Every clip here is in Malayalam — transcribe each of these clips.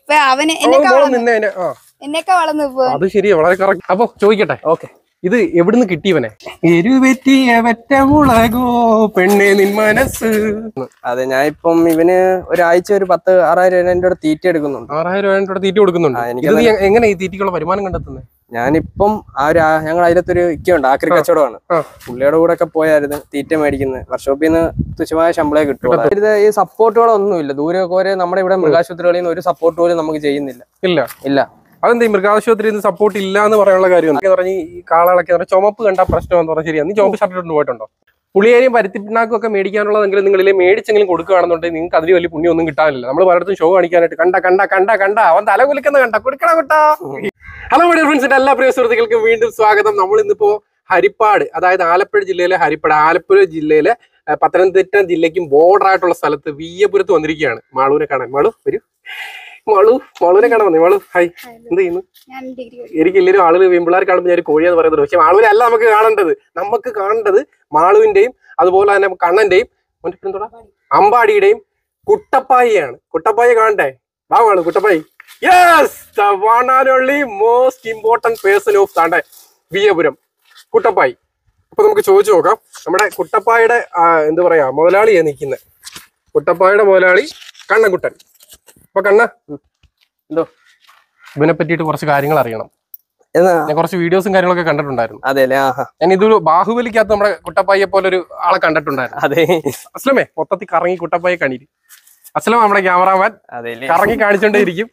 ഇപ്പൊ അവന് അവൻ എന്നെക്കാ മോള് വളർന്നു നിന്നെ അതിനെ- ആ എന്നെക്കാ വളർന്നു ഇപ്പൊ അത് ശരിയാ വളരെ കറക്റ്റ് അപ്പൊ ചോദിക്കട്ടെ ഓക്കെ ഇത് എവിടുന്ന് കിട്ടിയവനെ എരുവെറ്റിയ വെറ്റമുളകോ പെണ്ണെ നിൻ മനസ്സ് അതെ ഞാൻ ഇപ്പം ഇവന് ഒരാഴ്ച ഒരു പത്ത് ആറായിരം രൂപ എൻ്റെ തീറ്റ എടുക്കുന്നുണ്ട് ആറായിരം രൂപ കൂടെ തീറ്റ കൊടുക്കുന്നുണ്ട് ആ, എനിക്ക് ഇത് നീ എങ്ങനെ ഈ തീറ്റയ്ക്കുള്ള വരുമാനം കണ്ടെത്തുന്നത് ഞാനിപ്പം ആ ഒരു ആ- ഞങ്ങൾ അതിലത്തൊരു ഇക്കയുണ്ട് ആക്രി കച്ചവടമാണ് ആ. പുള്ളിയുടെ കൂടെ ഒക്കെ പോയായിരുന്നു തീറ്റ മേടിക്കുന്നത് വർക്ക്ഷോപ്പിൽ നിന്ന് തുച്ഛമായ ശമ്പളേ കിട്ടും ഇത് ഈ സപ്പോർട്ടുകളൊന്നുമില്ല ദൂരമൊക്കെ വരെ നമ്മുടെ ഇവിടെ മൃഗാശുപത്രികളിൽ നിന്ന് ഒരു സപ്പോർട്ട് പോലും നമുക്ക് ചെയ്യുന്നില്ല ഇല്ല ഇല്ല അതെന്താ ഈ മൃഗാശുപത്രിയിൽ നിന്ന് സപ്പോർട്ട് ഇല്ല എന്ന് പറയാനുള്ള കാര്യം എന്ന് പറഞ്ഞ് ഈ കാളകളൊക്കെ എന്ന് പറഞ്ഞാൽ ചുമപ്പ് കണ്ട പ്രശ്നം എന്ന് പറഞ്ഞാൽ ശരിയാണ് നീ ചുമപ്പ് ഷർട്ട് ഇട്ട് പോയിട്ടുണ്ടോ പുളിയേരിയും പരുത്തിപ്പിണ്ണാക്കും ഒക്കെ മേടിക്കാനുള്ളതെങ്കിലും നിങ്ങളിലെ മേടിച്ചെങ്കിലും കൊടുക്കുകയാണെന്നുണ്ടെങ്കിൽ നിങ്ങൾക്ക് അതിന് വലിയ പുണ്യം ഒന്നും കിട്ടാനില്ല നമ്മൾ പലയിടത്തും ഷോ കാണിക്കാനായിട്ട് കണ്ട കണ്ട കണ്ട കണ്ട അവൻ തല കുലിക്കുന്ന കണ്ട കൊടുക്കണ കുട്ടാ ഹലോ മൈ ഫ്രണ്ട്സിന്റെ എല്ലാ പ്രിയ സുഹൃത്തുക്കൾക്കും വീണ്ടും സ്വാഗതം നമ്മൾ ഇന്നിപ്പോ ഹരിപ്പാട് അതായത് ആലപ്പുഴ ജില്ലയിലെ ഹരിപ്പാട് ആലപ്പുഴ ജില്ലയിലെ ആ, പത്തനംതിട്ട ജില്ലയ്ക്കും ബോർഡർ ആയിട്ടുള്ള സ്ഥലത്ത് വീയപുരത്ത് വന്നിരിക്കുകയാണ് മാളൂനെ കാണാൻ മാളു വരൂ മാളു മാളൂനെ കാണാൻ വന്നേ മാളു ഹായ് എന്ത് ചെയ്യുന്നു ഞാൻ ഡിഗ്രി എനിക്ക് എല്ലാവരും ആളുകൾ വീമ്പിള്ളാർ കാണുമ്പോൾ ഞാൻ ഒരു കോഴിയെന്ന് പറയുന്നത് പക്ഷെ മാളുവിനെ അല്ല നമുക്ക് കാണേണ്ടത് നമുക്ക് കാണേണ്ടത് മാളുവിന്റെയും അതുപോലെ തന്നെ കണ്ണന്റെയും മോന്റെ പേരെന്തുവാ? അമ്പാടിയുടെയും കുട്ടപ്പായിയാണ് കുട്ടപ്പായി കാണണ്ടേ വാ Malu Kuttappayi yes the one and only most important person of താണ്ടെ വിയപുരം കുട്ടപ്പായി അപ്പൊ നമുക്ക് ചോദിച്ചു നോക്കാം നമ്മുടെ കുട്ടപ്പായുടെ ആ, എന്ത് പറയാ മുതലാളിയാ നിൽക്കുന്നത് കുട്ടപ്പായുടെ മുതലാളി കണ്ണൻകുട്ടൻ അപ്പൊ കണ്ണ എന്തോ ഇവനെ പറ്റിയിട്ട് കുറച്ച് കാര്യങ്ങൾ അറിയണം എന്നാ ഞാൻ കുറച്ച് വീഡിയോസും കാര്യങ്ങളൊക്കെ കണ്ടിട്ടുണ്ടായിരുന്നു അതെ അല്ലേ ആഹാ ഞാൻ ഇതൊരു ബാഹുബലിക്കകത്ത് നമ്മുടെ കുട്ടപ്പായെ പോലെ ഒരു ആളെ കണ്ടിട്ടുണ്ടായിരുന്നു അതെ അസ്ലമേ മൊത്തത്തിൽ കറങ്ങി കുട്ടപ്പായെ കണീര് അസ്ലം നമ്മുടെ ക്യാമറാമാൻ അതെ അല്ലേ കറങ്ങി കാണിച്ചോണ്ടേ ഇരിക്കും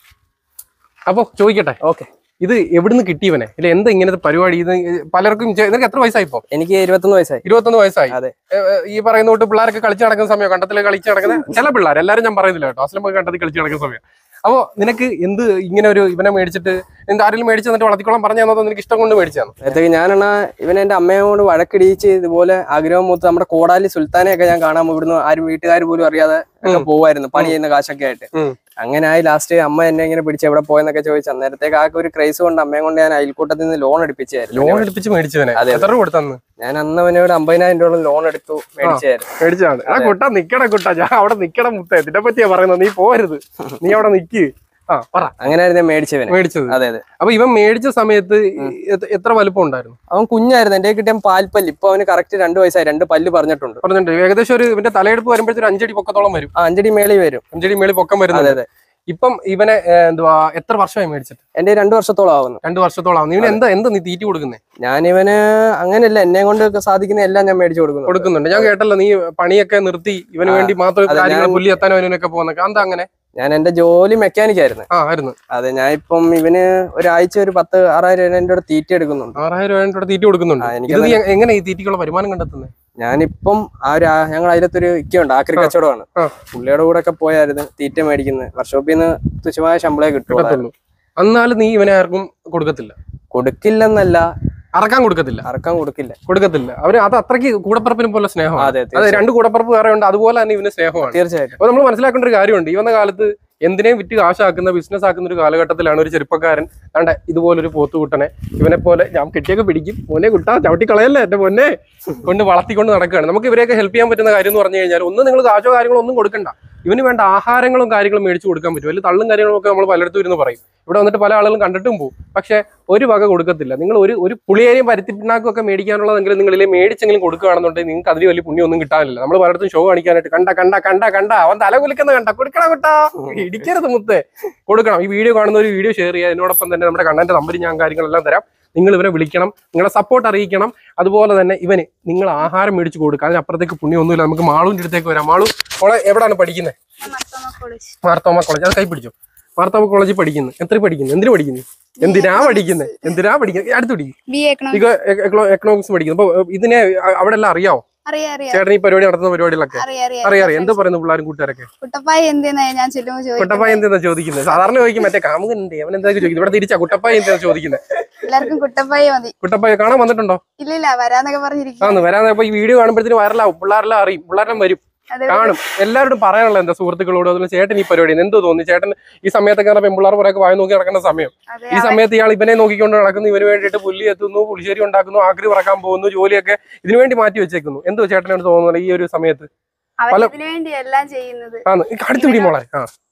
അപ്പൊ ചോദിക്കട്ടെ ഓക്കെ ഇത് എവിടുന്ന് കിട്ടിയവനെ ഇല്ല എന്താ ഇങ്ങനത്തെ പരിപാടി ഇത് പലർക്കും ചെ- നിനക്ക് എത്ര വയസ്സായി ഇപ്പൊ എനിക്ക് ഇരുപത്തൊന്ന് വയസ്സായി ഇരുപത്തൊന്ന് വയസ്സായി അതെ. ഏ, ഏ, ഈ പറയുന്ന തൊട്ട് പിള്ളേരൊക്കെ കളിച്ച് നടക്കുന്ന സമയം കണ്ടത്തിൽ കളിച്ച് നടക്കുന്ന ചില പിള്ളേർ എല്ലാരും ഞാൻ പറയുന്നില്ല കേട്ടോ അസ്ലം കണ്ടത്തിൽ കളിച്ച് നടക്കുന്ന സമയം അപ്പോ നിനക്ക് എന്ത് ഇങ്ങനെ ഒരു ഇവനെ മേടിച്ചിട്ട് എന്ത് ആരെങ്കിലും മേടിച്ച് തന്നിട്ട് വളർത്തിക്കോളാൻ പറഞ്ഞു തന്നോ നിനക്ക് ഇഷ്ടം കൊണ്ട് മേടിച്ചാണ് നേരത്തേക്ക് ഞാനാണ് ഇവൻ എന്റെ അമ്മയോട് വഴക്കിടിയിച്ച് ഇതുപോലെ ആഗ്രഹം മൂത്ത് നമ്മുടെ കോടാലി സുൽത്താനെയൊക്കെ ഞാൻ കാണാൻ പോകും. ഇവിടുന്ന് ആരും വീട്ടുകാർ പോലും അറിയാതെ ഒക്കെ പോവായിരുന്നു പണി ചെയ്യുന്ന കാശൊക്കെ ആയിട്ട് ഉം. അങ്ങനെ ആയി ലാസ്റ്റ് അമ്മ എന്നെ ഇങ്ങനെ പിടിച്ച് എവിടെ പോയെന്നൊക്കെ ചോദിച്ചു അന്നേരത്തേക്ക് ആകെ ഒരു ക്രൈസ് കൊണ്ട് അമ്മയെ കൊണ്ട് ഞാൻ അയൽക്കൂട്ടത്തിൽ നിന്ന് ലോൺ എടുപ്പിച്ചായിരുന്നു ലോൺ എടുപ്പിച്ച് മേടിച്ചവനെ അതെ, എത്ര രൂപ കൊടുത്തന്ന് ഞാൻ അന്ന് അവനോട് അമ്പതിനായിരം രൂപ ലോൺ എടുത്തു മേടിച്ചായിരുന്നു മേടിച്ചാണ് എടാ കുട്ട നിക്കട കുട്ട ഞാൻ അവിടെ നിക്കട മുത്തേ ഇതിനെ പറ്റിയാ പറയുന്നത് നീ പോരുത് നീ അവിടെ നിക്ക് ആ പറ അങ്ങനെയായിരുന്നു ഞാൻ മേടിച്ചവന് മേടിച്ചത് അതെ അതെ അപ്പൊ ഇവൻ മേടിച്ച സമയത്ത് എത്ര- എത്ര വലുപ്പം ഉണ്ടായിരുന്നു അവൻ കുഞ്ഞായിരുന്നു എന്റെ കിട്ടിയ പാൽപ്പല്ല് ഇപ്പൊ അവന് കറക്റ്റ് രണ്ട് വയസ്സായി രണ്ട് പല്ല് പറഞ്ഞിട്ടുണ്ട് പറഞ്ഞിട്ടുണ്ട് ഏകദേശം ഒരു ഇവന്റെ തലയെടുപ്പ് വരുമ്പോഴത്തെ ഒരു അഞ്ചടി പൊക്കത്തോളം വരും ആ അഞ്ചടി മേളി വരും അഞ്ചടി മേളി പൊക്കം അതെ വരുന്നത് അതെ ഇപ്പം ഇവനെ ഏ, എന്തുവാ എത്ര വർഷമായി മേടിച്ചിട്ട് എന്റെ രണ്ടു വർഷത്തോളം ആവുന്നു രണ്ടു വർഷത്തോളം ആവുന്നു. ഇവന് എന്താ എന്താ നീ തീറ്റി കൊടുക്കുന്നേ ഞാനിവന് അങ്ങനെയല്ല എന്നെ കൊണ്ട് സാധിക്കുന്ന എല്ലാം ഞാൻ മേടിച്ചു കൊടുക്കുന്നു കൊടുക്കുന്നുണ്ട് ഞാൻ കേട്ടല്ലോ നീ പണിയൊക്കെ നിർത്തി ഇവന് ആ, വേണ്ടി മാത്രം അതെ, കാര്യങ്ങൾ ഞാൻ- പുല്ലി എത്താനോ അവനൊക്കെ പോകുന്നൊക്കെ എന്താ അങ്ങനെ ഞാൻ എന്റെ ജോലി മെക്കാനിക് ആയിരുന്നു ആ ആയിരുന്നു അതെ ഞാൻ ഇപ്പം ഇവന് ഒരാഴ്ച ഒരു പത്ത് ആറായിരം രൂപ എൻ്റെ തീറ്റ എടുക്കുന്നുണ്ട് ആറായിരം രൂപ കൂടെ തീറ്റി കൊടുക്കുന്നുണ്ട് ആ, എനിക്ക് ഇത് നീ എങ്ങനെ ഈ തീറ്റിക്കുള്ള വരുമാനം കണ്ടെത്തുന്നത് ഞാനിപ്പം ആ ഒരു ആ- ഞങ്ങൾ അതിലത്തൊരു ഇക്കയുണ്ട് ആക്രി ആ. കച്ചവടമാണ് ആ. പുള്ളിയുടെ കൂടെ ഒക്കെ പോയായിരുന്നു തീറ്റ മേടിക്കുന്നത് വർക്ക്ഷോപ്പിൽ നിന്ന് തുച്ഛമായ ശമ്പളേ കിട്ടുള്ളൂ കിട്ടത്തുള്ളൂ എന്നാലും നീ ഇവനെ ആർക്കും കൊടുക്കത്തില്ല കൊടുക്കില്ലെന്നല്ല അറക്കാൻ കൊടുക്കത്തില്ല അറക്കാൻ കൊടുക്കില്ല കൊടുക്കത്തില്ല അവര് അത് അത്രയ്ക്ക് കൂടപ്പറപ്പിനും പോലെ സ്നേഹമാണ് അതെ അത് തീർച്ചയായും. രണ്ട് കൂടപ്പറപ്പ് വേറെ ഉണ്ട് അതുപോലെ തന്നെ ഇവന് സ്നേഹമാണ് തീർച്ചയായിട്ടും അപ്പൊ നമ്മൾ മനസ്സിലാക്കേണ്ട ഒരു കാര്യമുണ്ട് ഈ വന്ന കാലത്ത് എന്തിനേയും വിറ്റ് കാശാക്കുന്ന ബിസിനസ് ആക്കുന്ന ഒരു കാലഘട്ടത്തിലാണ് ഒരു ചെറുപ്പക്കാരൻ കണ്ട ഇതുപോലൊരു പോത്തുകുട്ടനെ ഇവനെ പോലെ ഞാൻ കെട്ടിയൊക്കെ പിടിക്കും മോനെ കുട്ടാ ചവിട്ടി കളയല്ലേ എന്റെ പൊന്നെ കൊണ്ട് വളർത്തിക്കൊണ്ട് നടക്കുകയാണ് നമുക്ക് ഇവരെയൊക്കെ ഹെൽപ്പ് ചെയ്യാൻ പറ്റുന്ന കാര്യം എന്ന് പറഞ്ഞു കഴിഞ്ഞാൽ ഒന്നും നിങ്ങൾ കാശോ കാര്യങ്ങളോ ഒന്നും കൊടുക്കണ്ട ഇവന് വേണ്ട ആഹാരങ്ങളും കാര്യങ്ങളും മേടിച്ചു കൊടുക്കാൻ പറ്റും വലിയ തള്ളും കാര്യങ്ങളും ഒക്കെ നമ്മൾ പലയിടത്തും ഇരുന്ന് പറയും ഇവിടെ വന്നിട്ട് പല ആളുകളും കണ്ടിട്ടും പോകും പക്ഷെ ഒരു വക കൊടുക്കത്തില്ല നിങ്ങൾ ഒരു ഒരു പുളിയേരിയും പരുത്തിപ്പിണ്ണാക്കും ഒക്കെ മേടിക്കാനുള്ളതെങ്കിലും നിങ്ങളിലെ മേടിച്ചെങ്കിലും കൊടുക്കുകയാണെന്നുണ്ടെങ്കിൽ നിങ്ങൾക്ക് അതിന് വലിയ പുണ്യം ഒന്നും കിട്ടാനില്ല നമ്മൾ പലയിടത്തും ഷോ കാണിക്കാനായിട്ട് കണ്ട കണ്ട കണ്ട കണ്ട അവൻ തല കുലിക്കുന്ന കണ്ട കൊടുക്കണ കുട്ടാ ഇടിക്കരുത് മുത്തേ കൊടുക്കണം ഈ വീഡിയോ കാണുന്ന ഒരു വീഡിയോ ഷെയർ ചെയ്യുക അതിനോടൊപ്പം തന്നെ നമ്മുടെ കണ്ണന്റെ നമ്പർ ഞാൻ കാര്യങ്ങളെല്ലാം തരാം നിങ്ങൾ ഇവരെ വിളിക്കണം നിങ്ങളെ സപ്പോർട്ട് അറിയിക്കണം അതുപോലെ തന്നെ ഇവന് നിങ്ങൾ ആഹാരം മേടിച്ച് കൊടുക്കുക അതിനപ്പുറത്തേക്ക് പുണ്യമൊന്നുമില്ല നമുക്ക് മാളുവിന്റെ അടുത്തേക്ക് വരാം മാളു മോളെ എവിടെയാണ് പഠിക്കുന്നത് ഞാൻ മർത്തോമ കോളേജ് മാർത്തോമ കോളേജ് അത് കൈ പിടിച്ചു മാർത്തോമ കോളേജിൽ പഠിക്കുന്നു എത്ര പഠിക്കുന്നു എന്തിനു പഠിക്കുന്നു എന്തിനാ പഠിക്കുന്നത് എന്തിനാ പഠിക്കുന്നത് അടുത്ത് പിടിക്കും ബി എ എക്കണോമിക്സ് എക്കണോമിക്സ് പഠിക്കുന്നു അപ്പൊ ഇതിനെ അ- അവിടെ എല്ലാം അറിയാവോ അറിയാം അറിയാം ചേട്ടൻ ഈ പരിപാടി നടത്തുന്ന പരിപാടികളൊക്കെ അറിയാം അറിയാം അറിയാം അറിയാം എന്ത് പറയുന്നു പിള്ളേരും കൂട്ടുകാരൊക്കെ കുട്ടപ്പായി എന്തിനാ ഞാൻ ചെല്ലുമ്പോ ചോദിക്കും കുട്ടപ്പായ എന്താ ചോദിക്കുന്നത് സാധാരണ ചോദിക്കും മറ്റേ കാമുകനുണ്ട് അവൻ എന്താ ചോദിക്കുന്നത് ഇവിടെ തിരിച്ചാ കുട്ടപ്പായ എന്താ ചോദിക്കുന്നത് എല്ലാവർക്കും കുട്ടപ്പായി മതി കുട്ടപ്പായ കാണാൻ വന്നിട്ടുണ്ടോ ഇല്ലില്ല വരാന്നൊക്കെ പറഞ്ഞിരിക്കും ആന്ന് വരാൻ ഇപ്പൊ ഈ വീഡിയോ കാണുമ്പോഴത്തേന് വൈറലാവും പിള്ളേരെല്ലാം അറിയും പിള്ളേരെല്ലാം വരും അതെ കാണും എല്ലാവരോടും പറയാനുള്ള എന്താ സുഹൃത്തുക്കളോട് അതുപോലെ ചേട്ടൻ ഈ പരിപാടി എന്തോ തോന്നി ചേട്ടൻ ഈ സമയത്തൊക്കെ പറഞ്ഞാൽ പെമ്പിള്ളാർ കുറെ വായ നോക്കി നടക്കുന്ന സമയം അതെ ഈ സമയത്ത് ഇയാൾ ഇവനെ നോക്കിക്കൊണ്ട് നടക്കുന്നു ഇവന് വേണ്ടിയിട്ട് പുല്ലി എത്തുന്നു പുളിശ്ശേരി ഉണ്ടാക്കുന്നു ആക്രി പറക്കാൻ പോകുന്നു ജോലിയൊക്കെ ഇതിനു വേണ്ടി മാറ്റി വെച്ചേക്കുന്നു എന്തോ ചേട്ടനോട് തോന്നുന്നത് ഈ ഒരു സമയത്ത് അവർ പല- ഇതിനു വേണ്ടി എല്ലാം ചെയ്യുന്നത് ആന്ന് ഈ അടുത്ത് പിടി മോളെ ആ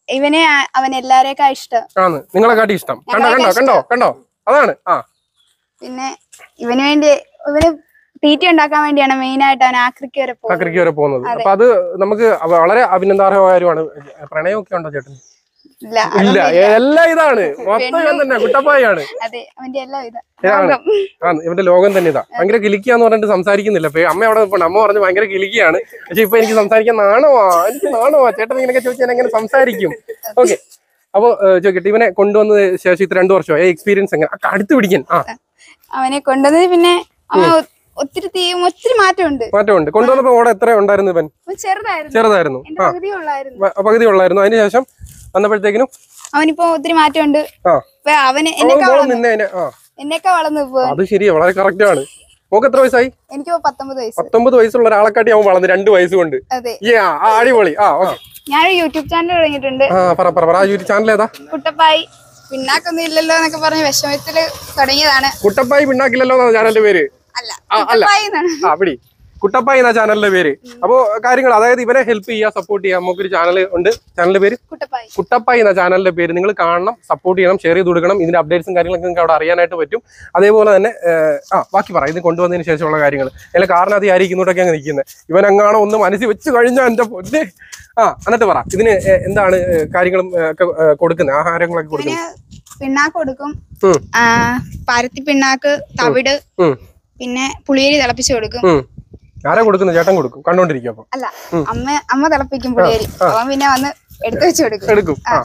ഇവനെ ആ- അവൻ എല്ലാരേക്കാ ഇഷ്ടം ആണ് നിങ്ങളെ കാട്ടി ഇഷ്ടം കണ്ടോ കണ്ടോ ഞങ്ങളെക്കാൾ കണ്ടോ കണ്ടോ അതാണ് ആ പിന്നെ ഇവന് വേണ്ടി ഇവന് തീറ്റ ഉണ്ടാക്കാൻ വേണ്ടിയാണ് മെയിൻ ആയിട്ട് അവൻ ആക്രിക്ക് വരെ പോകുന്നത് ആക്രിക്ക് വരെ പോകുന്നത് അതെ. അപ്പൊ അത് നമുക്ക് വളരെ അഭിനന്ദാർഹമായ കാര്യമാണ് പ്രണയമൊക്കെ ഉണ്ടോ ചേട്ടൻ ഇല്ല ഇല്ല അതൊന്നുമില്ല. എല്ലാം ഇതാണ് മൊത്തം ഇവൻ തന്നെ കുട്ടപ്പായാണ് അതെ അവന്റെ എല്ലാം ഇതാ ഇതാണ്. ലോകം. ആ ഇവന്റെ ലോകം തന്നെ ഇതാ ഭയങ്കര കിലിക്കാന്ന് പറഞ്ഞിട്ട് സംസാരിക്കുന്നില്ല ഇപ്പൊ അമ്മ അവിടെ നിൽപ്പുണ്ട് അമ്മ പറഞ്ഞു ഭയങ്കര കിലിക്കിയാണ് പക്ഷെ ഇപ്പൊ എനിക്ക് സംസാരിക്കാൻ നാണമാ എനിക്ക് നാണമാ ചേട്ടൻ ഇങ്ങനെയൊക്കെ ചോദിച്ചാൽ ഞാൻ എങ്ങനെ സംസാരിക്കും ഓക്കെ അപ്പൊ ഏഹ്, ചോദിക്കട്ടെ ഇവനെ കൊണ്ടുവന്ന ശേഷം ഇത്ര രണ്ടു വർഷമായി എക്സ്പീരിയൻസ് എങ്ങനെ ആ, അടുത്ത് പിടിക്കാൻ ആ അവനെ കൊണ്ടുവന്നത് പിന്നെ അവൻ ഒ- ഒത്തിരി തീ ഒത്തിരി മാറ്റമുണ്ട് മാറ്റമുണ്ട് കൊണ്ടുവന്നപ്പോ ഓടെ എത്ര ഉണ്ടായിരുന്നു ഇവൻ അവൻ ചെറുതായിരുന്നു ചെറുതായിരുന്നു എന്റെ ആ പകുതി ഉള്ളായിരുന്നു പ- പകുതി ഉള്ളായിരുന്നു അതിനുശേഷം വന്നപ്പോഴത്തേക്കിനും അവനിപ്പോ ഒത്തിരി മാറ്റമുണ്ട് ആ ഇപ്പൊ അവന് അവൻ എന്നെക്കാ മോള് വളർന്നു നിന്നെ അതിനെ- ആ എന്നെക്കാ വളർന്നു ഇപ്പൊ അത് ശരിയാ വളരെ കറക്റ്റ് ആണ് മോക്ക് എത്ര വയസ്സായി എനിക്കിപ്പോ പത്തൊമ്പത് വയസ്സ് പത്തൊമ്പത് വയസ്സുള്ള ഒരാളെക്കാട്ടി അവൻ വളർന്നു രണ്ട് വയസ്സ് കൊണ്ട് അതെ ഈ ആ ആ, അടിപൊളി ആ ഓക്കെ ഞാനൊരു യൂട്യൂബ് ചാനൽ തുടങ്ങിയിട്ടുണ്ട് ആ പറ പറ പറ ആ യൂട്യൂബ് ചാനൽ ഏതാ കുട്ടപ്പായി പിന്നാക്കൊന്നും ഇല്ലല്ലോ എന്നൊക്കെ പറഞ്ഞ് വിഷമത്തില് തുടങ്ങിയതാണ് കുട്ടപ്പായി പിണ്ണാക്കില്ലല്ലോ എന്നാണ് ചാനലിന്റെ പേര് അല്ല ആ, അല്ല. കുട്ടപ്പായി എന്നാണ് ആ പിടി കുട്ടപ്പായി എന്ന ചാനലിന്റെ പേര് അപ്പോ കാര്യങ്ങൾ അതായത് ഇവരെ ഹെൽപ്പ് ചെയ്യുക സപ്പോർട്ട് ചെയ്യുക നമുക്കൊരു ചാനൽ ഉണ്ട് ചാനലിന്റെ പേര് കുട്ടപ്പായി കുട്ടപ്പായി എന്ന ചാനലിന്റെ പേര് നിങ്ങൾ കാണണം സപ്പോർട്ട് ചെയ്യണം ഷെയർ ചെയ്ത് കൊടുക്കണം ഇതിന്റെ അപ്ഡേറ്റ്സും കാര്യങ്ങളൊക്കെ നിങ്ങൾക്ക് അവിടെ അറിയാനായിട്ട് പറ്റും അതേപോലെ തന്നെ ഏഹ്, ആ ബാക്കി പറ ഇത് കൊണ്ടുവന്നതിന് ശേഷമുള്ള കാര്യങ്ങൾ അതിലെ കാരണം അത് ആയിരിക്കുന്നോട്ടൊക്കെ അങ്ങ് നിൽക്കുന്നത് ഇവൻ അങ്ങാണോ ഒന്ന് മനസ്സിൽ വെച്ച് കഴിഞ്ഞാൽ എന്റെ പൊന്നെ ആ എന്നിട്ട് പറ ഇതിന് ഏഹ്, എന്താണ് ഏഹ്, കാര്യങ്ങളും ഏഹ്, ഒക്കെ ഏഹ്, കൊടുക്കുന്നത് ആഹാരങ്ങളൊക്കെ ഇവന് കൊടുക്കുന്നത് പിണ്ണാക്ക് കൊടുക്കും ഉം. ആ പരത്തി പിണ്ണാക്ക് തവിട് ഉം, പിന്നെ പുളിയരി തിളപ്പിച്ച് കൊടുക്കും ഉം. ആരാ കൊടുക്കുന്നത് ചേട്ടൻ കൊടുക്കും കണ്ടോണ്ടിരിക്കും അപ്പൊ അല്ല അമ്മ അമ്മ തിളപ്പിക്കും പുളിയരി അവൻ പിന്നെ വന്ന് എടുത്തു വെച്ച് കൊടുക്കും എടുക്കും ആ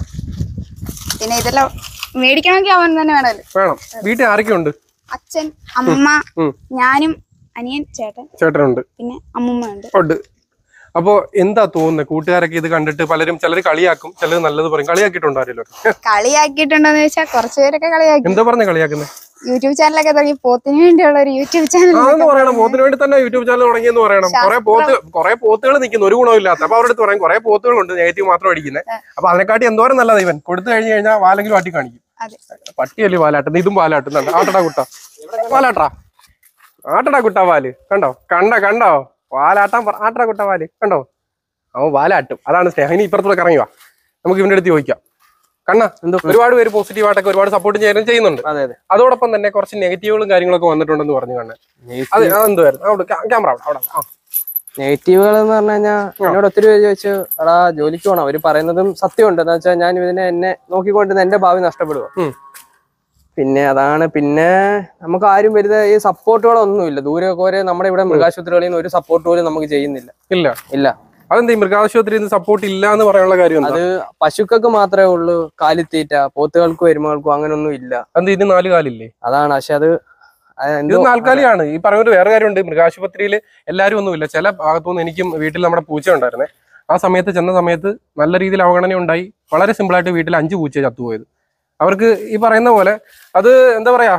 പിന്നെ ഇതെല്ലാം മേടിക്കണമെങ്കിൽ അവൻ തന്നെ വേണമല്ലോ വേണം വീട്ടിൽ ആരൊക്കെ ഉണ്ട് അച്ഛൻ അമ്മ ഉം. ഞാനും അനിയൻ ചേട്ടൻ ചേട്ടനുണ്ട് പിന്നെ അമ്മൂമ്മ ഉണ്ട് ഉണ്ട് അപ്പോ എന്താ തോന്നുന്നത് കൂട്ടുകാരൊക്കെ ഇത് കണ്ടിട്ട് പലരും ചിലർ കളിയാക്കും ചിലർ നല്ലത് പറയും കളിയാക്കിയിട്ടുണ്ടോ ആരെങ്കിലും കളിയാക്കിയിട്ടുണ്ടോന്ന് ചോദിച്ചാൽ കുറച്ചുപേരൊക്കെ കളിയാക്കി എന്താ പറഞ്ഞ കളിയാക്കുന്നത് യൂട്യൂബ് ചാനലൊക്കെ തുടങ്ങി പോത്തിന് വേണ്ടിയുള്ള ഒരു യൂട്യൂബ് ചാനൽ അതെന്ന് പറയണം പോത്തിന് വേണ്ടി തന്നെ യൂട്യൂബ് ചാനൽ തുടങ്ങിയെന്ന് പറയണം കുറെ പോത്ത് കുറെ പോത്തുകൾ നിൽക്കുന്നു ഒരു ഗുണമില്ലാത്ത അപ്പൊ അവരുടെ അടുത്ത് പറയും കുറെ പോത്തുകളുണ്ട് നെഗറ്റീവ് മാത്രം അടിക്കുന്നത് അപ്പൊ അതിനെക്കാട്ടി എന്തോരം നല്ലത് ഇവൻ കൊടുത്തു കഴിഞ്ഞു കഴിഞ്ഞാൽ വാലെങ്കിലും ആട്ടി കാണിക്കും അതെ പട്ടിയല്ലേ വാലാട്ടുന്നത് ഇതും വാലാട്ടുന്നുണ്ട് ആട്ടടാ കുട്ട വാലാട്ടാ ആട്ടടാ കുട്ട വാല് കണ്ടോ കണ്ട കണ്ടോ വാലാട്ടാൻ പറ- ആട്ടടാ കുട്ട വാല് കണ്ടോ അവൻ വാലാട്ടും അതാണ് സ്നേഹം ഇനി ഇപ്പുറത്തൂടെ കറങ്ങി വാ നമുക്ക് ഇവന്റെ അടുത്ത് ചോദിക്കാം കണ്ണ എന്തോ ഒരുപാട് പേര് പോസിറ്റീവ് ആയിട്ടൊക്കെ ഒരുപാട് സപ്പോർട്ട് ചെയ്യാനും ചെയ്യുന്നുണ്ട് അതെ അതെ അതോടൊപ്പം തന്നെ കുറച്ച് നെഗറ്റീവുകളും കാര്യങ്ങളൊക്കെ വന്നിട്ടുണ്ടെന്ന് പറഞ്ഞു കണ്ണൻ അത് അതെന്തുവായിരുന്നു അവിടെ ക്യാമറ അവിടെ അവിടെ ആ നെഗറ്റീവുകൾ എന്ന് പറഞ്ഞു കഴിഞ്ഞാൽ എന്നോട് ഒത്തിരി പേര് ചോദിച്ചു എടാ ജോലിക്ക് പോകണം അവര് പറയുന്നതും സത്യമുണ്ട് എന്ന് വെച്ചാൽ ഞാൻ ഇതിനെ എന്നെ നോക്കിക്കൊണ്ടിരുന്ന എന്റെ ഭാവി നഷ്ടപ്പെടുക ഉം. പിന്നെ അതാണ് പിന്നെ നമുക്ക് ആരും വരുന്ന ഈ സപ്പോർട്ടുകളൊന്നുമില്ല ദൂരെയൊക്കെ വരെ നമ്മുടെ ഇവിടെ മൃഗാശുപത്രികളിൽ നിന്ന് ഒരു സപ്പോർട്ട് പോലും നമുക്ക് ചെയ്യുന്നില്ല ഇല്ല ഇല്ല അതെന്താ ഈ മൃഗാശുപത്രിയിൽ നിന്ന് സപ്പോർട്ട് ഇല്ല എന്ന് പറയാനുള്ള കാര്യം എന്താ അത് പശുക്കൾക്ക് മാത്രമേ ഉള്ളൂ കാലിത്തീറ്റ പോത്തുകൾക്കും എരുമകൾക്കും അങ്ങനൊന്നും ഇല്ല അത് ഇതിന് നാല് കാലില്ലേ അതാണ് പക്ഷെ അത് ആ ഇത് എന്തോ നാൽക്കാലിയാണ് ഈ പറഞ്ഞ വേറെ കാര്യമുണ്ട് മൃഗാശുപത്രിയിൽ എല്ലാവരും ഒന്നുമില്ല ചില ഭാഗത്തുനിന്ന് എനിക്കും വീട്ടിൽ നമ്മുടെ പൂച്ച ഉണ്ടായിരുന്നേ ആ സമയത്ത് ചെന്ന സമയത്ത് നല്ല രീതിയിൽ അവഗണന ഉണ്ടായി വളരെ സിമ്പിൾ ആയിട്ട് വീട്ടിൽ അഞ്ച് പൂച്ച ചത്തുപോയത് അവർക്ക് ഈ പറയുന്ന പോലെ അത് എന്താ പറയാ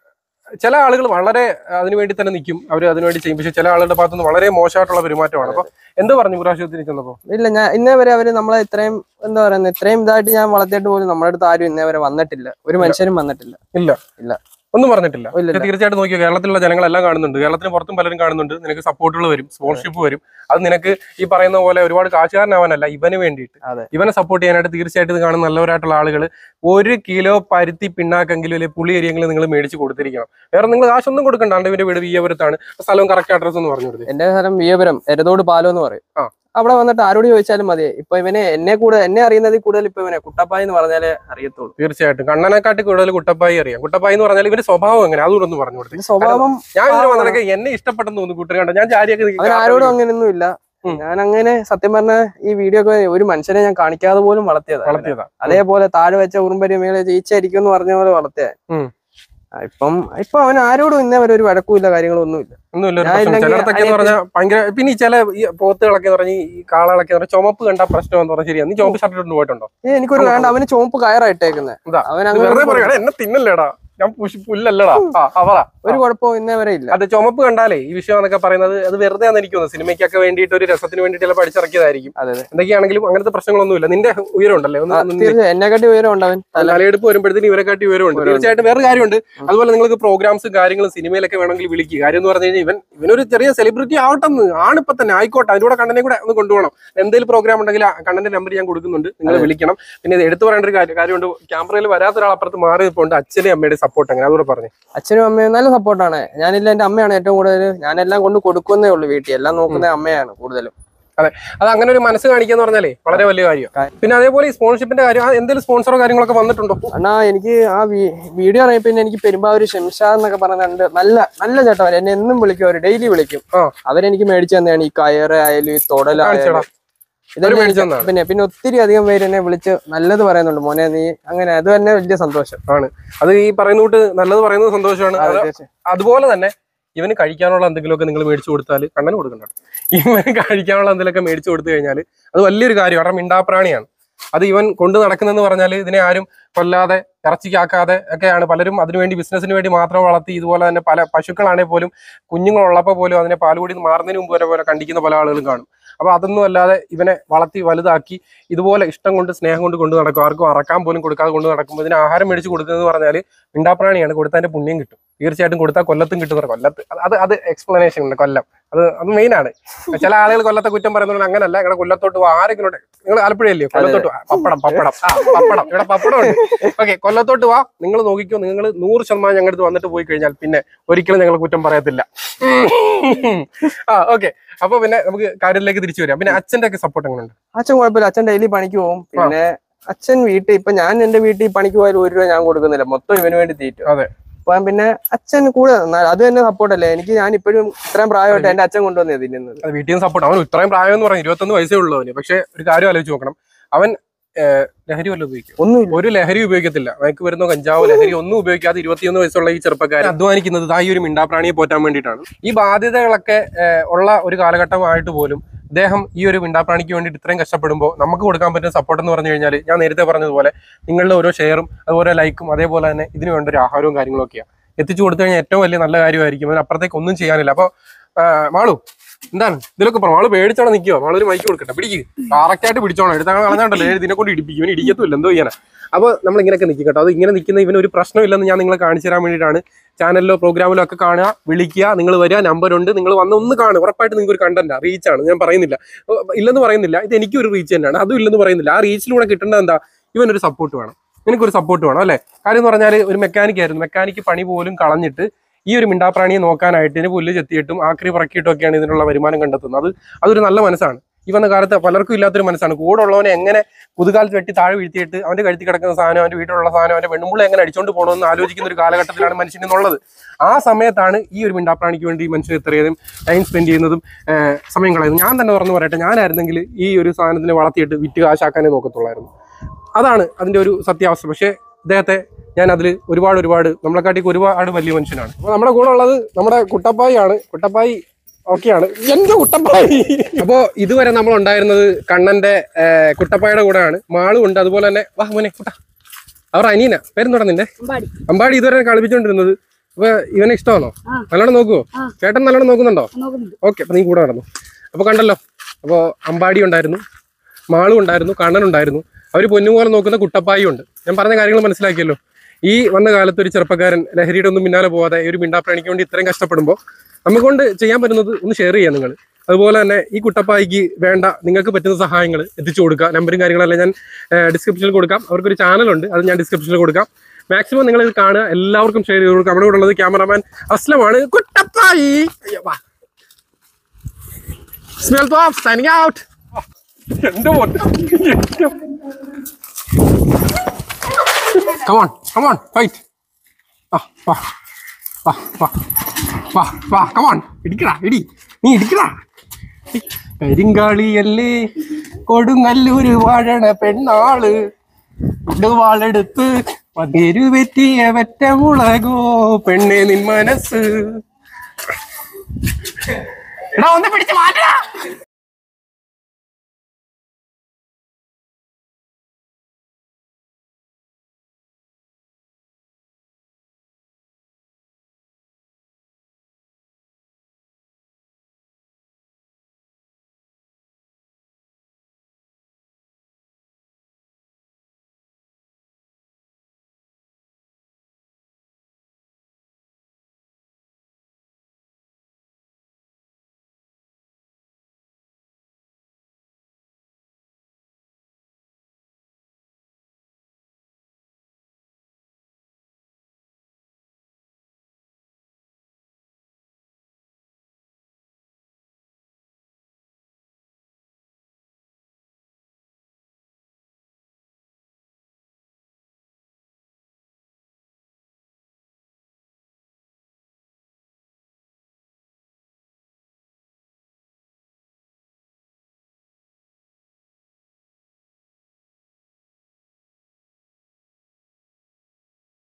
ചില ആളുകൾ വളരെ അതിനു വേണ്ടി തന്നെ നിൽക്കും അവർ അതിനുവേണ്ടി ചെയ്യും പക്ഷെ ചില ആളുകളുടെ ഭാഗത്തുനിന്ന് വളരെ മോശമായിട്ടുള്ള പെരുമാറ്റമാണ് അപ്പൊ എന്ത് പറഞ്ഞു മൃഗാശുപത്രി ചെന്നപ്പോ ഇല്ല ഞാൻ ഇന്നേ വരെ അവര് നമ്മളെ ഇത്രയും എന്താ പറയുന്നത് ഇത്രയും ഇതായിട്ട് ഞാൻ വളർത്തിയിട്ട് പോലും നമ്മുടെ അടുത്ത് ആരും ഇന്നേ വരെ വന്നിട്ടില്ല ഒരു മനുഷ്യരും വന്നിട്ടില്ല ഇല്ല ഇല്ല. ഒന്നും പറഞ്ഞിട്ടില്ല ഇല്ല, പക്ഷെ തീർച്ചയായിട്ടും നോക്കിയോ കേരളത്തിലുള്ള ജനങ്ങളെല്ലാം കാണുന്നുണ്ട് കേരളത്തിന് പുറത്തും പലരും കാണുന്നുണ്ട് നിനക്ക് സപ്പോർട്ടുകൾ വരും സ്പോൺഷിപ്പ് വരും അത് നിനക്ക് ഈ പറയുന്ന പോലെ ഒരുപാട് കാശുകാരനാവാനല്ല ഇവന് വേണ്ടിയിട്ട് അതെ. ഇവനെ സപ്പോർട്ട് ചെയ്യാനായിട്ട് തീർച്ചയായിട്ടും ഇത് കാണുന്ന നല്ലവരായിട്ടുള്ള ആളുകൾ ഒരു കിലോ പരുത്തി പിണ്ണാക്കെങ്കിലും അല്ലെങ്കിൽ പുളി എരിയെങ്കിലും നിങ്ങൾ മേടിച്ച് കൊടുത്തിരിക്കണം വേറെ നിങ്ങൾ കാശൊന്നും കൊടുക്കണ്ട ഇവന്റെ വീട് വിയ്യപുരത്താണ് സ്ഥലവും കറക്റ്റ് അഡ്രസ് ഒന്ന് പറഞ്ഞു കൊടുത്തേ എന്റെ സ്ഥലം വിയപുരം എരതോട് പാലം എന്ന് പറയും ആ. അവിടെ വന്നിട്ട് ആരോട് ചോദിച്ചാലും മതി ഇപ്പൊ ഇവനെ എന്നെ കൂടെ എന്നെ അറിയുന്നതിൽ കൂടുതൽ ഇപ്പൊ ഇവനെ കുട്ടപ്പായി എന്ന് പറഞ്ഞാലേ അറിയത്തുള്ളൂ തീർച്ചയായിട്ടും കണ്ണനെക്കാട്ടി കൂടുതൽ കുട്ടപ്പായി അറിയാം കുട്ടപ്പായി എന്ന് പറഞ്ഞാൽ ഇവന്റെ സ്വഭാവം എങ്ങനെ അതുകൂടെ ഒന്ന് പറഞ്ഞു കൊടുത്തേ ഇത് സ്വഭാവം ഞാൻ ഇതിന് വന്നതൊക്കെ എന്നെ ഇഷ്ടപ്പെട്ടെന്ന് തോന്നുന്നു കൂട്ടർ കണ്ടോ ഞാൻ ചാരിയൊക്കെ അവൻ നിൽക്കുന്ന ആരോടും അങ്ങനെയൊന്നും ഇല്ല ഉം. ഞാൻ അങ്ങനെ സത്യം പറഞ്ഞ ഈ വീഡിയോ ഒക്കെ ഒരു മനുഷ്യനെ ഞാൻ കാണിക്കാതെ പോലും വളർത്തിയതാ വളർത്തിയതാ അതേപോലെ താഴെ വെച്ച ഉറുമ്പരി മേലെ ജയിച്ചായിരിക്കും എന്ന് പറഞ്ഞ പോലെ വളർത്തിയ ഉം. ഇപ്പം ഇപ്പൊ അവൻ ആരോടും ഇന്നേ വരെ ഒരു വഴക്കുമില്ല കാര്യങ്ങളൊന്നുമില്ല ഒന്നുമില്ല ഒരു ഞാൻ പ്രശ്നം ഇല്ലെങ്കിൽ ചിലടത്തൊക്കെ എന്ന് പറഞ്ഞാൽ ഭയങ്കര പിന്നെ ഈ ചില ഈ പോത്തുകളൊക്കെ എന്ന് പറഞ്ഞാൽ ഈ കാളകളൊക്കെ എന്ന് പറഞ്ഞാൽ ചുമപ്പ് കണ്ട പ്രശ്നം എന്ന് പറഞ്ഞാൽ ശരിയാ നീ ചുമപ്പ് ഷർട്ട് ഇട്ട് പോയിട്ടുണ്ടോ ഏ, എനിക്കൊരു വേണ്ട അവന് ചുവപ്പ് കയറാ ഇട്ടേക്കുന്നത് ഇതാ, അവൻ ഇത് അങ്ങനെ വെറുതെ പറയണ എന്നെ തിന്നല്ലേടാ ഞാൻ പുഷ് പുല്ലല്ലടാ ആ ആ, പറ ഒരു കുഴപ്പവും ഇന്നേ വരെ ഇല്ല അത് ചുമപ്പ് കണ്ടാലേ ഈ വിഷയം എന്നൊക്കെ പറയുന്നത് അത് വെറുതെ ആണെന്ന് എനിക്ക് തോന്നുന്നു സിനിമയ്ക്കൊക്കെ വേണ്ടിയിട്ട് ഒരു രസത്തിന് വേണ്ടിയിട്ട് ചിലപ്പോൾ പഠിച്ചിറക്കിയതായിരിക്കും അതെ അതെ എന്തൊക്കെയാണെങ്കിലും അങ്ങനത്തെ പ്രശ്നങ്ങളൊന്നുമില്ല നിന്റെ ഉയരം ഉണ്ടല്ലേ ഒന്ന് ആ, നിന്ന് തീർച്ചയായും എന്നെക്കാട്ടി ഉയരം ഉണ്ടവൻ തല തലയെടുപ്പ് വരുമ്പോഴത്തേക്കും ഇവരെക്കാട്ടി വിവരമുണ്ട് വിവരമുണ്ട്. തീർച്ചയായിട്ടും വേറെ കാര്യമുണ്ട് അതുപോലെ നിങ്ങൾക്ക് പ്രോഗ്രാംസും കാര്യങ്ങളും സിനിമയിലൊക്കെ വേണമെങ്കിൽ വിളിക്കുക കാര്യം എന്ന് പറഞ്ഞു കഴിഞ്ഞാൽ ഇവൻ ഇവനൊരു ചെറിയ സെലിബ്രിറ്റി ആവട്ടെന്ന് ആണിപ്പോ തന്നെ ആയിക്കോട്ടെ അതിലൂടെ കണ്ണനെ കൂടെ ഒന്ന് കൊണ്ടുപോകണം എന്തെങ്കിലും പ്രോഗ്രാം ഉണ്ടെങ്കിൽ കണ്ണന്റെ നമ്പർ ഞാൻ കൊടുക്കുന്നുണ്ട് നിങ്ങൾ വിളിക്കണം പിന്നെ ഇത് എടുത്തു പറയേണ്ട ഒരു കാര്യം കാര്യമുണ്ട് ക്യാമറയിൽ വരാത്ത ഒരാൾ അപ്പുറത്ത് മാറി നിൽപ്പുണ്ട് അച്ഛനെയും അമ്മയുടെ സപ്പോർട്ട് അങ്ങനെ അതുകൂടെ പറഞ്ഞു അച്ഛനും അമ്മയും നല്ല സപ്പോർട്ടാണ് ഞാനില്ല എന്റെ അമ്മയാണ് ഏറ്റവും കൂടുതൽ ഞാനെല്ലാം കൊണ്ട് കൊടുക്കുന്നേ ഉള്ളൂ വീട്ടിൽ എല്ലാം നോക്കുന്ന അമ്മയാണ് കൂടുതലും അത് അങ്ങനെ ഒരു മനസ്സ് കാണിക്കുക എന്ന് പറഞ്ഞാലേ വളരെ വലിയ കാര്യം കാര്യം. പിന്നെ അതേപോലെ ഈ സ്പോൺഷിപ്പിന്റെ കാര്യം ആ എന്തെങ്കിലും സ്പോൺസറോ കാര്യങ്ങളൊക്കെ വന്നിട്ടുണ്ടോ അണ്ണാ എനിക്ക് ആ വീ- വീഡിയോ ഇറങ്ങി പിന്നെ എനിക്ക് പെരുമ്പാവൂര് ഷംഷാദ് എന്നൊക്കെ പറയുന്നുണ്ട് നല്ല നല്ല ചേട്ടന്മാർ എന്നെ എന്നും വിളിക്കും അവർ ഡെയിലി വിളിക്കും ആ. അവരെനിക്ക് മേടിച്ചു തന്നെയാണ് ഈ കയറ് ആയാലും ഈ കാണിച്ചെടാ. തൊടലായാലും അവര് ഇതെല്ലാം മേടിച്ചു തന്നതാണ്. പിന്നെ പിന്നെ ഒത്തിരി അധികം പേര് എന്നെ വിളിച്ച് നല്ലത് പറയുന്നുണ്ട് മോനെ നീ അങ്ങനെ അത് തന്നെ വലിയ സന്തോഷം ആണ് അത് ഈ പറയുന്ന കൂട്ട് നല്ലത് പറയുന്നത് സന്തോഷമാണ് അതെ, അത് തീർച്ചയായും. അതുപോലെ തന്നെ ഇവന് കഴിക്കാനുള്ള എന്തെങ്കിലുമൊക്കെ നിങ്ങൾ മേടിച്ചു കൊടുത്താൽ കണ്ണന് കൊടുക്കണ്ട ഇവന് കഴിക്കാനുള്ള എന്തെങ്കിലുമൊക്കെ മേടിച്ചു കൊടുത്തു കഴിഞ്ഞാൽ അത് വലിയൊരു കാര്യം കാരണം മിണ്ടാപ്രാണിയാണ് അത് ഇവൻ കൊണ്ടു നടക്കുന്നെന്ന് പറഞ്ഞാൽ ഇതിനെ ആരും കൊല്ലാതെ ഇറച്ചിക്കാക്കാതെ ഒക്കെയാണ് പലരും അതിനുവേണ്ടി ബിസിനസ്സിന് വേണ്ടി മാത്രം വളർത്തി ഇതുപോലെ തന്നെ പല പശുക്കളാണെങ്കിൽ പോലും കുഞ്ഞുങ്ങളുള്ളപ്പോൾ പോലും അതിനെ പാലുകൂടി മാറുന്നതിന് മുമ്പ് വരെ പോലെ കണ്ടിക്കുന്ന പല ആളുകളും കാണും അപ്പൊ അതൊന്നും അല്ലാതെ ഇവനെ വളർത്തി വലുതാക്കി ഇതുപോലെ ഇഷ്ടം കൊണ്ട് സ്നേഹം കൊണ്ട് കൊണ്ടു നടക്കും ആർക്കും അറക്കാൻ പോലും കൊടുക്കാതെ കൊണ്ട് നടക്കുമ്പോൾ ഇതിന് ആഹാരം മേടിച്ച് കൊടുക്കുന്നത് പറഞ്ഞാൽ മിണ്ടാപ്രാണിയാണ് കൊടുത്തതിന്റെ പുണ്യം കിട്ടും തീർച്ചയായിട്ടും കൊടുത്താൽ കൊല്ലത്തും കിട്ടും എന്ന് പറയും. കൊല്ലത്ത് അത് അത് അത് എക്സ്പ്ലനേഷൻ ഉണ്ട് കൊല്ലം അത് അത് മെയിൻ ആണ് ചില ആളുകൾ കൊല്ലത്തെ കുറ്റം പറയുന്നത് അങ്ങനല്ല ഇവിടെ കൊല്ലത്തോട്ട് പോവാ ആരെങ്കിലും നിങ്ങൾ ആലപ്പുഴയല്ലേ കൊല്ലത്തോട്ട് വാ. പപ്പടം പപ്പടം ആ പപ്പടം ഇവിടെ പപ്പടം ഉണ്ട് ഓക്കെ കൊല്ലത്തോട്ട് വാ നിങ്ങൾ നോക്കിക്കോ നിങ്ങൾ നൂറ് ശതമാനം ഞങ്ങളുടെ അടുത്ത് വന്നിട്ട് പോയി കഴിഞ്ഞാൽ പിന്നെ ഒരിക്കലും ഞങ്ങൾ കുറ്റം പറയത്തില്ല ആ ഓക്കെ അപ്പൊ പിന്നെ നമുക്ക് കാര്യത്തിലേക്ക് തിരിച്ചു വരാം പിന്നെ അച്ഛന്റെ ഒക്കെ സപ്പോർട്ട് എങ്ങനെയുണ്ട് അച്ഛൻ കുഴപ്പമില്ല അച്ഛൻ ഡെയിലി പണിക്ക് പോകും പിന്നെ അച്ഛൻ വീട്ടിൽ ഇപ്പൊ ഞാൻ എന്റെ വീട്ടിൽ പണിക്ക് പോയാലും ഒരു രൂപ ഞാൻ കൊടുക്കുന്നില്ല മൊത്തം ഇവന് വേണ്ടി തീറ്റും അതെ. അപ്പൊ പിന്നെ അച്ഛൻ കൂടെ നിന്നാൽ അത് തന്നെ സപ്പോർട്ടല്ലേ എനിക്ക് ഞാൻ ഇപ്പോഴും ഇത്രയും പ്രായമായിട്ട് എന്റെ അച്ഛൻ കൊണ്ടുവന്നേ തിന്നുന്നത് അത് വീട്ടിൽ നിന്ന് സപ്പോർട്ട് അവൻ ഇത്രയും പ്രായം എന്ന് പറഞ്ഞു ഇരുപത്തൊന്ന് വയസ്സേ ഉള്ളൂ അവന് പക്ഷെ ഒരു കാര്യം ആലോചിച്ച് നോക്കണം അവൻ ഏഹ്, ലഹരി വല്ലതും ഉപയോഗിക്കും ഒന്നുമില്ല ഒരു ലഹരി ഉപയോഗിക്കത്തില്ല മയക്ക് വരുന്ന കഞ്ചാവ് ലഹരി ഒന്നും ഉപയോഗിക്കാതെ ഇരുപത്തിയൊന്ന് വയസ്സുള്ള ഈ ചെറുപ്പക്കാരൻ അധ്വാനിക്കുന്നത് ആ ഈ ഒരു മിണ്ടാപ്രാണിയെ പോറ്റാൻ വേണ്ടിയിട്ടാണ് ഈ ബാധ്യതകളൊക്കെ ഏഹ്, ഉള്ള ഒരു കാലഘട്ടമായിട്ട് പോലും അദ്ദേഹം ഈ ഒരു മിണ്ടാപ്രാണിക്ക് വേണ്ടിയിട്ട് ഇത്രയും കഷ്ടപ്പെടുമ്പോൾ നമുക്ക് കൊടുക്കാൻ പറ്റുന്ന സപ്പോർട്ട് എന്ന് പറഞ്ഞു കഴിഞ്ഞാൽ ഞാൻ നേരത്തെ പറഞ്ഞതുപോലെ നിങ്ങളുടെ ഓരോ ഷെയറും അതുപോലെ ലൈക്കും അതേപോലെ തന്നെ ഇതിന് വേണ്ട ഒരു ആഹാരവും കാര്യങ്ങളും ഒക്കെയാണ് എത്തിച്ചു കൊടുത്തു കഴിഞ്ഞാൽ ഏറ്റവും വലിയ നല്ല കാര്യമായിരിക്കും അതിനപ്പുറത്തേക്ക് ഒന്നും ചെയ്യാനില്ല അപ്പോൾ മാളു എന്താണ് ഇതിലൊക്കെ പറഞ്ഞു മാള് പേടിച്ചോടെ നിൽക്കുവോ മാള് ഒരു മൈക്ക് കൊടുക്കട്ടെ പിടിക്ക് കറക്റ്റായിട്ട് പിടിച്ചോണം എടുത്താൽ കളഞ്ഞാണ്ടല്ലോ ഇതിനെ കൊണ്ട് ഇടിപ്പിക്കും ഇവന് ഇടിക്കത്തുമില്ല എന്തോ ചെയ്യാനാ അപ്പോൾ നമ്മൾ ഇങ്ങനെയൊക്കെ നിൽക്കും കേട്ടോ അത് ഇങ്ങനെ നിൽക്കുന്ന ഇവന് ഒരു പ്രശ്നമില്ലെന്ന് ഞാൻ നിങ്ങളെ കാണിച്ചു തരാൻ വേണ്ടിയിട്ടാണ് ചാനലിലോ പ്രോഗ്രാമിലോ ഒക്കെ കാണുക വിളിക്കുക നിങ്ങൾ വരിക നമ്പറുണ്ട് നിങ്ങൾ വന്ന് ഒന്ന് കാണുക ഉറപ്പായിട്ട് നിങ്ങൾക്ക് ഒരു കണ്ടന്റ് റീച്ചാണ് ഞാൻ പറയുന്നില്ല ഓ, ഇല്ലെന്ന് പറയുന്നില്ല ഇത് എനിക്കും ഒരു റീച്ച് തന്നെയാണ് അതും ഇല്ലെന്ന് പറയുന്നില്ല ആ റീച്ചിലൂടെ കിട്ടേണ്ടത് എന്താ ഇവനൊരു സപ്പോർട്ട് വേണം നിനക്കൊരു സപ്പോർട്ട് വേണം അല്ലേ കാര്യം എന്ന് പറഞ്ഞാൽ ഒരു മെക്കാനിക് ആയിരുന്നു മെക്കാനിക്ക് പണി പോലും കളഞ്ഞിട്ട് ഈ ഒരു മിണ്ടാപ്രാണിയെ നോക്കാനായിട്ട് ഇതിന് പുല്ല് ചെത്തിയിട്ടും ആക്രി പറക്കിയിട്ടും ഒക്കെയാണ് ഇതിനുള്ള വരുമാനം കണ്ടെത്തുന്നത് അത് അതൊരു നല്ല മനസ്സാണ് ഈ വന്ന കാലത്ത് പലർക്കും ഇല്ലാത്തൊരു മനസ്സാണ് കൂടെ ഉള്ളവനെ എങ്ങനെ പുതുകാലത്ത് വെട്ടി താഴെ വീഴ്ത്തിയിട്ട് അവന്റെ കഴുത്തി കിടക്കുന്ന സാധനം അവന്റെ വീട്ടിലുള്ള സാധനം അവന്റെ പെണ്ണുമ്പുള്ള എങ്ങനെ അടിച്ചോണ്ട് പോകണമെന്ന് ആലോചിക്കുന്ന ഒരു കാലഘട്ടത്തിലാണ് മനുഷ്യൻ എന്നുള്ളത് ആ സമയത്താണ് ഈ ഒരു മിണ്ടാപ്രാണിക്ക് വേണ്ടി മനുഷ്യൻ ഇത്രയധികം ടൈം സ്പെൻഡ് ചെയ്യുന്നതും ഏഹ്, സമയം കളയുന്നതും ഞാൻ തന്നെ തുറന്നു പറയട്ടെ ഞാനായിരുന്നെങ്കിൽ ഈ ഒരു സാധനത്തിനെ വളർത്തിയിട്ട് വിറ്റ് കാശാക്കാനേ നോക്കത്തുള്ളായിരുന്നു അതാണ് അതിന്റെ ഒരു സത്യാവസ്ഥ പക്ഷേ ഇദ്ദേഹത്തെ ഞാൻ അതിൽ ഒരുപാട് ഒരുപാട് നമ്മളെക്കാട്ടിക്ക് ഒരുപാട് വലിയ മനുഷ്യനാണ് അപ്പോൾ നമ്മുടെ കൂടെ ഉള്ളത് നമ്മുടെ കുട്ടപ്പായി ആണ് കുട്ടപ്പായി ഓക്കെയാണ് എന്റെ കുട്ടപ്പായി അപ്പോ ഇതുവരെ നമ്മൾ ഉണ്ടായിരുന്നത് കണ്ണന്റെ ഏഹ്, കുട്ടപ്പായുടെ കൂടെയാണ് മാളും ഉണ്ട് അതുപോലെ തന്നെ വാ മോനെ കുട്ട അവർ അനിയന പേരെന്തോടാ നിന്റെ അമ്പാടി അമ്പാടി ഇതുവരെ കളിപ്പിച്ചോണ്ടിരുന്നത് അപ്പൊ ഇവനെ ഇഷ്ടമാണോ ആ. നല്ലോണം നോക്കുവോ ആ. ചേട്ടൻ നല്ലോണം നോക്കുന്നുണ്ടോ നോക്കുന്നുണ്ട് ഓക്കെ അപ്പൊ നീ കൂടെ നടന്നു അപ്പൊ കണ്ടല്ലോ അപ്പോ അമ്പാടി ഉണ്ടായിരുന്നു മാളും ഉണ്ടായിരുന്നു കണ്ണൻ ഉണ്ടായിരുന്നു അവർ പൊന്നുപോലെ നോക്കുന്ന കുട്ടപ്പായും ഉണ്ട് ഞാൻ പറഞ്ഞ കാര്യങ്ങൾ മനസ്സിലാക്കിയല്ലോ ഈ വന്ന കാലത്ത് ഒരു ചെറുപ്പക്കാരൻ ലഹരിയുടെ ഒന്നും പിന്നാലെ പോകാതെ ഈ ഒരു മിണ്ടാപ്രാണിക്ക് വേണ്ടി ഇത്രയും കഷ്ടപ്പെടുമ്പോൾ നമുക്കൊണ്ട് ചെയ്യാൻ പറ്റുന്നത് ഒന്ന് ഷെയർ ചെയ്യാം നിങ്ങൾ അതുപോലെ തന്നെ ഈ കുട്ടപ്പായിക്ക് വേണ്ട നിങ്ങൾക്ക് പറ്റുന്ന സഹായങ്ങൾ എത്തിച്ചു കൊടുക്കുക നമ്പറും കാര്യങ്ങളെല്ലാം ഞാൻ ഡിസ്ക്രിപ്ഷനിൽ കൊടുക്കാം അവർക്കൊരു ചാനലുണ്ട് അത് ഞാൻ ഡിസ്ക്രിപ്ഷനിൽ കൊടുക്കാം മാക്സിമം നിങ്ങൾ ഇത് കാണുക എല്ലാവർക്കും ഷെയർ ചെയ്ത് കൊടുക്കുക നമ്മുടെ കൂടെ ഉള്ളത് ക്യാമറമാൻ അസ്ലമാണ് കുട്ടപ്പായി അയ്യോ, വാ സ്മെൽ ഓഫ് സൈനിങ് ഔട്ട് എന്റെ കമോൺ കമോൺ ഫൈറ്റ് വാ വാ വാ വാ വാ വാ കമോൺ ഇടിക്കടാ ഇടി നീ ഇടിക്കടാ കരിങ്കാളിയല്ലേ കൊടുങ്ങല്ലൂര് വാഴണ പെണ്ണാള് വാളെടുത്ത് വന്നേരു വെറ്റിയ വെറ്റമുളകോ പെണ്ണെ നിൻ മനസ്സ് എടാ ഒന്ന് പിടിച്ച് മാറ്റടാ